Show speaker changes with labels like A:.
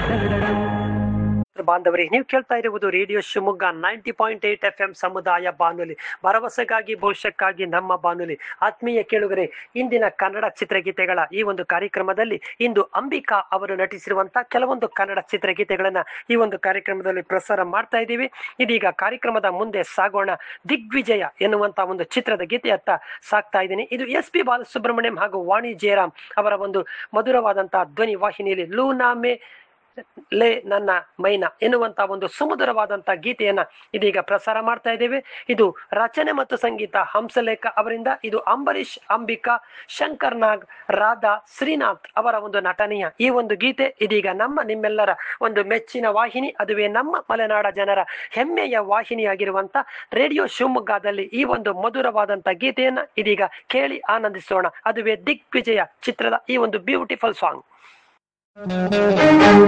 A: ಬಾಂಧವರೇ ನೀವು ಕೇಳ್ತಾ ಇರುವುದು radio Shivamogga ninety point eight F M ಸಮುದಾಯ ಬಾನುಲಿ ಭರವಸೆಗಾಗಿ ಭವಿಷ್ಯಕ್ಕಾಗಿ ನಮ್ಮ ಬಾನುಲಿ ಆತ್ಮೀಯ ಕೇಳುಗರೆ ಇಂದಿನ ಕನ್ನಡ ಚಿತ್ರಗೀತೆಗಳ ಈ ಒಂದು ಕಾರ್ಯಕ್ರಮದಲ್ಲಿ ಇಂದು ಅಂಬಿಕಾ ಅವರು ನಟಿಸಿರುವಂತಹ ಕೆಲವೊಂದು ಕನ್ನಡ ಚಿತ್ರಗೀತೆಗಳನ್ನ ಈ ಒಂದು ಕಾರ್ಯಕ್ರಮದಲ್ಲಿ ಪ್ರಸಾರ ಮಾಡ್ತಾ ಇದ್ದೀವಿ ಇದೀಗ ಕಾರ್ಯಕ್ರಮದ ಮುಂದೆ ಸಾಗೋಣ ದಿಗ್ವಿಜಯ ಎನ್ನುವಂತ ಒಂದು ಚಿತ್ರದ ಗೀತೆಯತ್ತ ಸಾಕ್ತಾ ಇದ್ದೀನಿ ಇದು ಎಸ್ ಪಿ ಬಾಲಸುಬ್ರಹ್ಮಣ್ಯಂ ಹಾಗೂ ವಾಣಿ ಜಯರಾಮ್ ಅವರ ಒಂದು ಮಧುರವಾದಂತಹ ಧ್ವನಿ ವಾಹಿನಿಯಲ್ಲಿ ಲೂನಾಮೆ ಲೇ ನನ್ನ ಮೈನ ಎನ್ನುವಂತ ಒಂದು ಸುಮಧುರವಾದಂತ ಗೀತೆಯನ್ನ ಇದೀಗ ಪ್ರಸಾರ ಮಾಡ್ತಾ ಇದ್ದೇವೆ ಇದು ರಚನೆ ಮತ್ತು ಸಂಗೀತ ಹಂಸಲೇಖ ಅವರಿಂದ ಇದು ಅಂಬರೀಷ್ ಅಂಬಿಕಾ ಶಂಕರ್ ನಾಗ್ ರಾಧಾ ಶ್ರೀನಾಥ್ ಅವರ ಒಂದು ನಟನೆಯ ಈ ಒಂದು ಗೀತೆ ಇದೀಗ ನಮ್ಮ ನಿಮ್ಮೆಲ್ಲರ ಒಂದು ಮೆಚ್ಚಿನ ವಾಹಿನಿ ಅದುವೇ ನಮ್ಮ ಮಲೆನಾಡ ಜನರ ಹೆಮ್ಮೆಯ ವಾಹಿನಿಯಾಗಿರುವಂತ ರೇಡಿಯೋ ಶಿವಮೊಗ್ಗದಲ್ಲಿ ಈ ಒಂದು ಮಧುರವಾದಂತ ಗೀತೆಯನ್ನ ಇದೀಗ ಕೇಳಿ ಆನಂದಿಸೋಣ ಅದುವೇ ದಿಗ್ವಿಜಯ ಚಿತ್ರದ ಈ ಒಂದು ಬ್ಯೂಟಿಫುಲ್ ಸಾಂಗ್